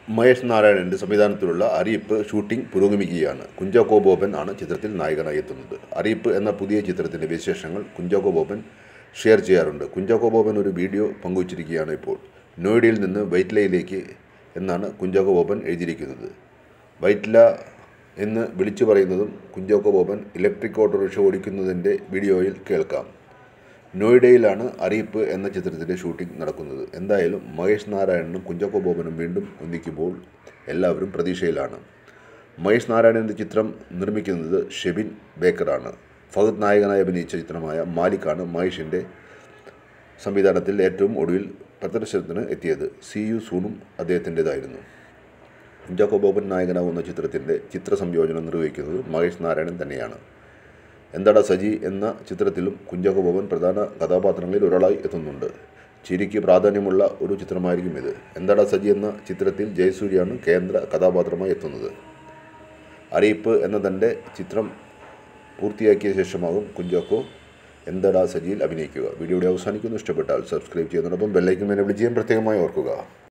മഹേഷ് നാരായണൻ്റെ സംവിധാനത്തിലുള്ള അറിയിപ്പ് ഷൂട്ടിംഗ് പുരോഗമിക്കുകയാണ് കുഞ്ചാക്കോ ബോബൻ ആണ് ചിത്രത്തിൽ നായകനായി എത്തുന്നത് അറിയിപ്പ് എന്ന പുതിയ ചിത്രത്തിൻ്റെ വിശേഷങ്ങൾ കുഞ്ചാക്കോ ബോബൻ ഷെയർ ചെയ്യാറുണ്ട് കുഞ്ചാക്കോ ബോബൻ ഒരു വീഡിയോ പങ്കുവച്ചിരിക്കുകയാണ് ഇപ്പോൾ നോയിഡയിൽ നിന്ന് വൈറ്റ്ലയിലേക്ക് എന്നാണ് കുഞ്ചാക്കോ ബോബൻ എഴുതിയിരിക്കുന്നത് വൈറ്റ്ല എന്ന് വിളിച്ചു പറയുന്നതും കുഞ്ചാക്കോ ബോബൻ ഇലക്ട്രിക് ഓട്ടോറിക്ഷ ഓടിക്കുന്നതിൻ്റെ വീഡിയോയിൽ കേൾക്കാം നോയിഡയിലാണ് അറിയിപ്പ് എന്ന ചിത്രത്തിൻ്റെ ഷൂട്ടിംഗ് നടക്കുന്നത് എന്തായാലും മഹേഷ് നാരായണനും കുഞ്ചാക്കോ ബോബനും വീണ്ടും ഒന്നിക്കുമ്പോൾ എല്ലാവരും പ്രതീക്ഷയിലാണ് മഹേഷ് നാരായണൻ്റെ ചിത്രം നിർമ്മിക്കുന്നത് ഷെബിൻ ബേക്കറാണ് ഫഹദ് നായകനായി അഭിനയിച്ച ചിത്രമായ മാലിക്കാണ് മഹേഷിൻ്റെ സംവിധാനത്തിൽ ഏറ്റവും ഒടുവിൽ പ്രദർശനത്തിന് എത്തിയത് സി യു സൂണും അദ്ദേഹത്തിൻ്റെതായിരുന്നു കുഞ്ചാക്കോ ബോബൻ നായകനാകുന്ന ചിത്രത്തിൻ്റെ ചിത്ര സംയോജനം നിർവഹിക്കുന്നത് മഹേഷ് നാരായണൻ തന്നെയാണ് എന്താടാ സജി എന്ന ചിത്രത്തിലും കുഞ്ചാക്കോ ബോബൻ പ്രധാന കഥാപാത്രങ്ങളിൽ ഒരാളായി എത്തുന്നുണ്ട് ചിരിക്ക് പ്രാധാന്യമുള്ള ഒരു ചിത്രമായിരിക്കും ഇത് എന്താടാ സജി എന്ന ചിത്രത്തിൽ ജയസൂര്യാണ് കേന്ദ്ര കഥാപാത്രമായി എത്തുന്നത് അറിയിപ്പ് എന്ന തൻ്റെ ചിത്രം പൂർത്തിയാക്കിയ ശേഷമാകും കുഞ്ചാക്കോ എന്താടാ സജിയിൽ അഭിനയിക്കുക വീഡിയോയുടെ അവസാനിക്കുന്നു ഇഷ്ടപ്പെട്ടാൽ സബ്സ്ക്രൈബ് ചെയ്യുന്നതോടൊപ്പം ബെല്ലൈക്കൻ എന്നെ വിളിച്ച് ചെയ്യാൻ പ്രത്യേകമായി ഓർക്കുക